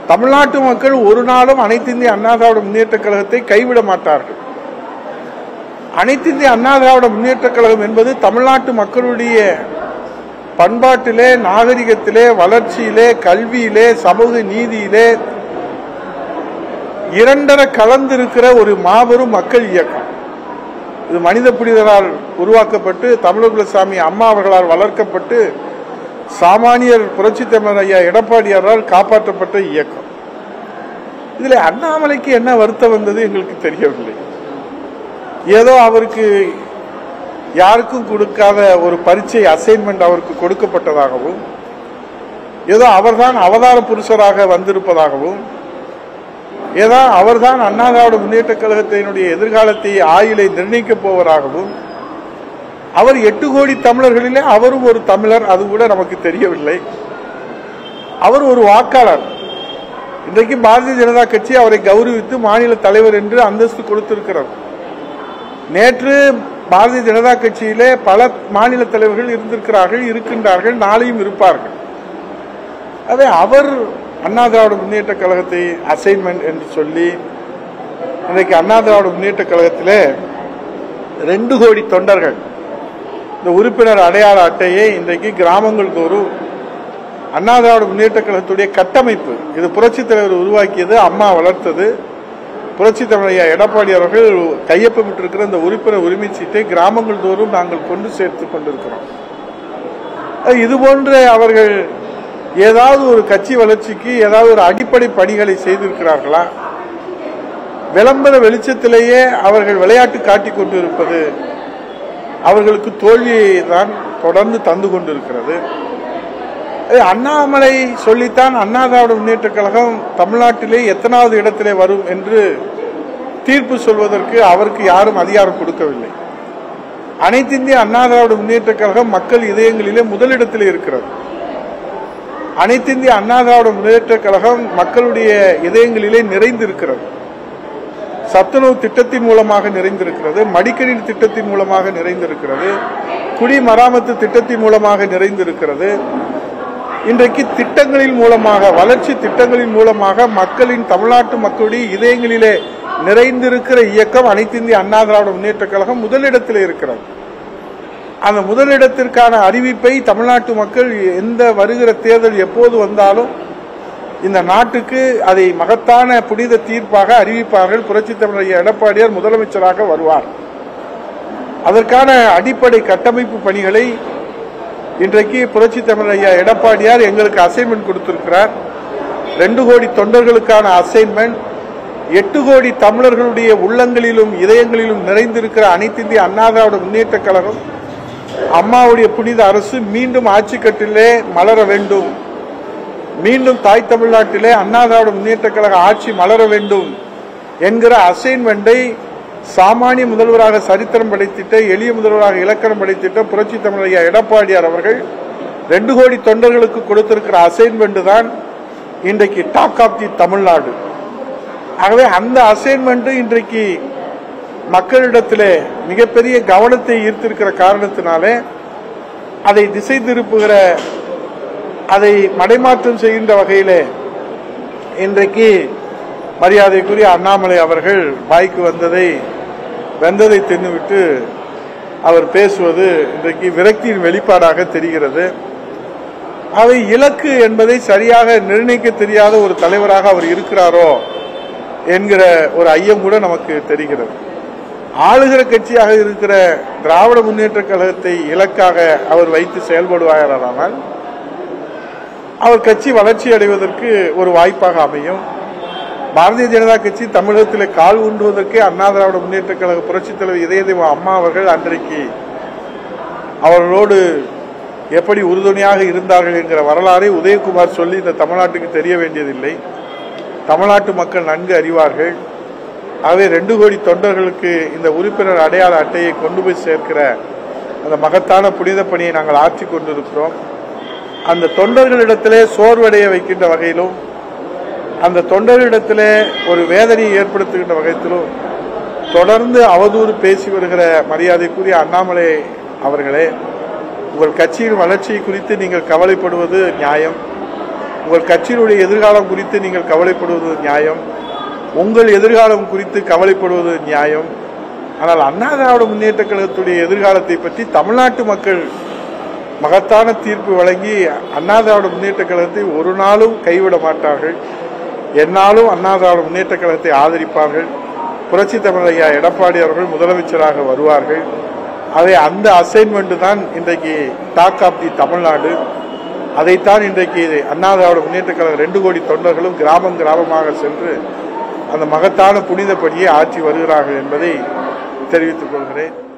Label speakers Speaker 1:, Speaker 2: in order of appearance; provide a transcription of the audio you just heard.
Speaker 1: தமிழ்நாட்டு மக்கள் ஒரு நாளும் அனைத்து இந்திய அண்ணா திராவிட முன்னேற்ற கழகத்தை கைவிட மாட்டார்கள் அனைத்து இந்திய அண்ணா திராவிட முன்னேற்ற கழகம் என்பது தமிழ்நாட்டு மக்களுடைய பண்பாட்டிலே நாகரிகத்திலே வளர்ச்சியிலே கல்வியிலே சமூக நீதியிலே இரண்டர கலந்திருக்கிற ஒரு மாபெரும் மக்கள் இயக்கம் இது மனித புனிதரால் உருவாக்கப்பட்டு தமிழகுலசாமி அம்மா அவர்களால் வளர்க்கப்பட்டு சாமானியர் புரட்சி தமிழர் ஐயா எடப்பாடியாரால் காப்பாற்றப்பட்ட இயக்கம் இதுல அண்ணாமலைக்கு என்ன வருத்தம் வந்தது எங்களுக்கு தெரியவில்லை ஏதோ அவருக்கு யாருக்கும் கொடுக்காத ஒரு பரீட்சை அசைன்மெண்ட் அவருக்கு கொடுக்கப்பட்டதாகவும் ஏதோ அவர்தான் அவதார புருஷராக வந்திருப்பதாகவும் ஏதோ அவர்தான் அண்ணா திராவிட முன்னேற்ற கழகத்தினுடைய எதிர்காலத்தை ஆயுளை நிர்ணயிக்கப் போவதாகவும் அவர் எட்டு கோடி தமிழர்களிலே அவரும் ஒரு தமிழர் அது கூட நமக்கு தெரியவில்லை அவர் ஒரு வாக்காளர் இன்றைக்கு பாரதிய ஜனதா கட்சி அவரை கௌரவித்து மாநில தலைவர் என்று அந்தஸ்து கொடுத்திருக்கிறது நேற்று பாரதிய ஜனதா கட்சியிலே பல மாநில தலைவர்கள் இருந்திருக்கிறார்கள் இருக்கின்றார்கள் நாளையும் இருப்பார்கள் அதே அவர் அண்ணா திராவிட முன்னேற்ற கழகத்தை அசைன்மெண்ட் என்று சொல்லி இன்றைக்கு அண்ணா திராவிட முன்னேற்ற கழகத்திலே ரெண்டு கோடி தொண்டர்கள் இந்த உறுப்பினர் அடையாள அட்டையை இன்றைக்கு கிராமங்கள் தோறும் அண்ணா திராவிட முன்னேற்ற கழகத்துடைய கட்டமைப்பு இது புரட்சித் தலைவர் உருவாக்கியது அம்மா வளர்த்தது புரட்சி தமிழையா எடப்பாடி அவர்கள் கையொப்பமிட்டிருக்கிற இந்த உறுப்பினர் உரிமை சீட்டை கிராமங்கள் தோறும் நாங்கள் கொண்டு சேர்த்து கொண்டிருக்கிறோம் அது இது போன்ற அவர்கள் ஏதாவது ஒரு கட்சி வளர்ச்சிக்கு ஏதாவது ஒரு அடிப்படை பணிகளை செய்திருக்கிறார்களா விளம்பர வெளிச்சத்திலேயே அவர்கள் விளையாட்டு காட்டிக் கொண்டிருப்பது அவர்களுக்கு தோல்வியை தான் தொடர்ந்து தந்து கொண்டிருக்கிறது அது அண்ணாமலை சொல்லித்தான் அண்ணா திராவிட முன்னேற்ற கழகம் தமிழ்நாட்டிலே எத்தனாவது இடத்திலே வரும் என்று தீர்ப்பு சொல்வதற்கு அவருக்கு யாரும் அதிகாரம் கொடுக்கவில்லை அனைத்து இந்திய அண்ணா திராவிட முன்னேற்ற கழகம் மக்கள் இதயங்களிலே முதலிடத்திலே இருக்கிறது அனைத்து இந்திய அண்ணா திராவிட முன்னேற்ற கழகம் மக்களுடைய இதயங்களிலே நிறைந்திருக்கிறது சத்துணவு திட்டத்தின் மூலமாக நிறைந்திருக்கிறது மடிக்கணினி திட்டத்தின் மூலமாக நிறைந்திருக்கிறது குடிமராமத்து திட்டத்தின் மூலமாக நிறைந்திருக்கிறது இன்றைக்கு திட்டங்களின் மூலமாக வளர்ச்சி திட்டங்களின் மூலமாக மக்களின் தமிழ்நாட்டு மக்களுடைய இதயங்களிலே நிறைந்திருக்கிற இயக்கம் அனைத்து இந்திய அண்ணா திராவிட முன்னேற்ற கழகம் முதலிடத்தில் இருக்கிறது அந்த முதலிடத்திற்கான அறிவிப்பை தமிழ்நாட்டு மக்கள் எந்த வருகிற தேர்தல் எப்போது வந்தாலும் இந்த நாட்டுக்கு அதை மகத்தான புனித தீர்ப்பாக அறிவிப்பார்கள் புரட்சி தமிழர் எடப்பாடியார் முதலமைச்சராக வருவார் அதற்கான அடிப்படை கட்டமைப்பு பணிகளை இன்றைக்கு புரட்சி தமிழர் ஐயா எடப்பாடியார் எங்களுக்கு அசைன்மெண்ட் கொடுத்திருக்கிறார் ரெண்டு கோடி தொண்டர்களுக்கான அசைன்மெண்ட் எட்டு கோடி தமிழர்களுடைய உள்ளங்களிலும் இதயங்களிலும் நிறைந்திருக்கிற அனைத்து இந்திய அண்ணா திராவிட முன்னேற்ற கழகம் அம்மாவுடைய புனித அரசு மீண்டும் ஆட்சி கட்டிலே மலர வேண்டும் மீண்டும் தாய் தமிழ்நாட்டிலே அண்ணா திராவிட முன்னேற்ற கழக ஆட்சி மலர வேண்டும் என்கிற அசைன்மெண்டை சாமானிய முதல்வராக சரித்திரம் படைத்திட்ட எளிய முதல்வராக இலக்கணம் படைத்திட்ட புரட்சி தமிழையா எடப்பாடியார் அவர்கள் ரெண்டு கோடி தொண்டர்களுக்கு கொடுத்திருக்கிற அசைன்மெண்ட் தான் இன்றைக்கு டாக் ஆஃப் தி தமிழ்நாடு ஆகவே அந்த அசைன்மெண்ட் இன்றைக்கு மக்களிடத்திலே மிகப்பெரிய கவனத்தை ஈர்த்திருக்கிற காரணத்தினாலே அதை திசை திருப்புகிற அதை மடைமாற்றம் செய்கின்ற வகையிலே இன்றைக்கு மரியாதைக்குரிய அண்ணாமலை அவர்கள் வாய்க்கு வந்ததை வெந்ததை தின்னுவிட்டு அவர் பேசுவது இன்றைக்கு விரக்தியின் வெளிப்பாடாக தெரிகிறது அவை இலக்கு என்பதை சரியாக நிர்ணயிக்க தெரியாத ஒரு தலைவராக அவர் இருக்கிறாரோ என்கிற ஒரு ஐயம் கூட நமக்கு தெரிகிறது ஆளுகிற கட்சியாக இருக்கிற திராவிட முன்னேற்ற கழகத்தை இலக்காக அவர் வைத்து செயல்படுவாரானால் அவர் கட்சி வளர்ச்சி அடைவதற்கு ஒரு வாய்ப்பாக அமையும் பாரதிய ஜனதா கட்சி தமிழகத்தில் கால் ஊன்றுவதற்கே அண்ணா திராவிட முன்னேற்ற கழக புரட்சித் தலைவர் இதய தெய்வம் அம்மா அவர்கள் அன்றைக்கு அவர்களோடு எப்படி உறுதுணையாக இருந்தார்கள் என்கிற வரலாறை உதயகுமார் சொல்லி இந்த தமிழ்நாட்டுக்கு தெரிய வேண்டியதில்லை தமிழ்நாட்டு மக்கள் நன்கு அறிவார்கள் ஆகவே ரெண்டு கோடி தொண்டர்களுக்கு இந்த உறுப்பினர் அடையாள அட்டையை கொண்டு போய் சேர்க்கிற அந்த மகத்தான புனித பணியை நாங்கள் ஆற்றி கொண்டிருக்கிறோம் அந்த தொண்டர்களிடத்திலே சோர்வடைய வைக்கின்ற வகையிலும் அந்த தொண்டர்களிடத்திலே ஒரு வேதனையை ஏற்படுத்துகின்ற வகையிலும் தொடர்ந்து அவதூறு பேசி வருகிற மரியாதைக்குரிய அண்ணாமலை அவர்களே உங்கள் கட்சியின் வளர்ச்சி குறித்து நீங்கள் கவலைப்படுவது நியாயம் உங்கள் கட்சியினுடைய எதிர்காலம் குறித்து நீங்கள் கவலைப்படுவது நியாயம் உங்கள் எதிர்காலம் குறித்து கவலைப்படுவது நியாயம் ஆனால் அண்ணா திராவிட முன்னேற்ற கழகத்துடைய எதிர்காலத்தை பற்றி தமிழ்நாட்டு மக்கள் மகத்தான தீர்ப்பு வழங்கி அண்ணா திராவிட முன்னேற்ற கழகத்தை ஒரு நாளும் கைவிட மாட்டார்கள் என்னாலும் அண்ணா திராவிட முன்னேற்ற கழகத்தை ஆதரிப்பார்கள் புரட்சி தமிழ் ஐயா எடப்பாடி அவர்கள் முதலமைச்சராக வருவார்கள் அதை அந்த அசைன்மெண்ட் தான் இன்றைக்கு டாக் ஆப் தி தமிழ்நாடு அதைத்தான் இன்றைக்கு அண்ணா திராவிட முன்னேற்ற கழகம் ரெண்டு கோடி தொண்டர்களும் கிராமம் கிராமமாக சென்று அந்த மகத்தான புனித பணியை ஆற்றி வருகிறார்கள் என்பதை தெரிவித்துக் கொள்கிறேன்